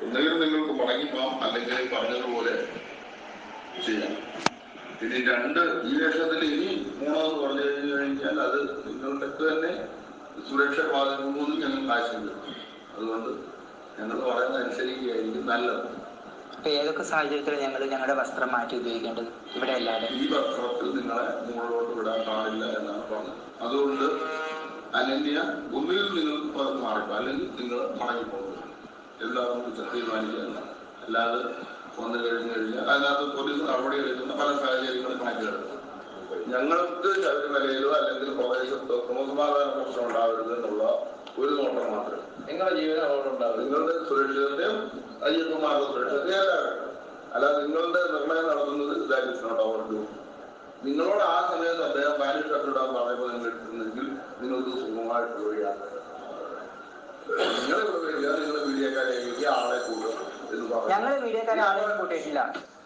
ഒന്നുകിൽ നിങ്ങൾക്ക് മടങ്ങി പോകാം അല്ലെങ്കിൽ പറഞ്ഞതുപോലെ ചെയ്യാം ഇനി രണ്ട് ഈ വേഷത്തിൽ ഇനി പോണമെന്ന് പറഞ്ഞു കഴിഞ്ഞു കഴിഞ്ഞാൽ അത് നിങ്ങളുടെ തന്നെ സുരക്ഷ ബാധിക്കുമെന്ന് ഞങ്ങൾക്ക് ആശങ്കയുണ്ട് അതുകൊണ്ട് ഞങ്ങൾ പറയുന്നത് അനുസരിക്കുകയായിരിക്കും നല്ലത് അപ്പൊ ഏതൊക്കെ സാഹചര്യത്തിൽ ഞങ്ങൾ ഞങ്ങളുടെ വസ്ത്രം മാറ്റി ഉപയോഗിക്കേണ്ടത് ഇവിടെ അല്ലാതെ ഈ വസ്ത്രത്തിൽ നിങ്ങളെ മുകളിലോട്ട് വിടാൻ പാടില്ല എന്നാണ് പറഞ്ഞത് അതുകൊണ്ട് അനന്യ ഒന്നുകിൽ നിങ്ങൾക്ക് പറഞ്ഞ് മാറിപ്പോ അല്ലെങ്കിൽ നിങ്ങൾ മടങ്ങിപ്പോകും എല്ലാവർക്കും തീരുമാനിക്കുക അല്ലാതെ വന്നു കഴിഞ്ഞു കഴിഞ്ഞാൽ അതിനകത്ത് പോലീസ് നടപടി എടുക്കുന്ന പല സാഹചര്യങ്ങളും കണക്കിലെടുക്കും ഞങ്ങൾക്ക് ശബരിമലയിലോ അല്ലെങ്കിൽ പ്രദേശത്തോ ക്രമസമാധാന പ്രശ്നം ഉണ്ടാവരുത് എന്നുള്ള ഒരു നോട്ടം മാത്രമേ നിങ്ങളുടെ ജീവനം അവിടെ ഉണ്ടാവും നിങ്ങളുടെ സുരക്ഷിതത്വം അയ്യപ്പന്മാരുടെ സുരക്ഷിതത്വം എല്ലാവരും അല്ലാതെ നിങ്ങളുടെ നിർണയം നടത്തുന്നത് that is not our duty നിങ്ങളോട് ആ സമയത്ത് അദ്ദേഹം പാനിക് ഷർട്ടിടാൻ പറയുമ്പോൾ നിങ്ങൾ ഇട്ടിരുന്നെങ്കിൽ നിങ്ങൾക്ക് സുഖമായിട്ട് പോയി യാത്ര നിങ്ങൾ ഇവിടെ വരിക നിങ്ങൾ മീഡിയക്കാരെ ഏൽപ്പിക്കുക, ആളെ കൂടുക എന്ന് പറഞ്ഞു ഞങ്ങൾ മീഡിയക്കാരെ ആരെയും കൂട്ടിയിട്ടില്ല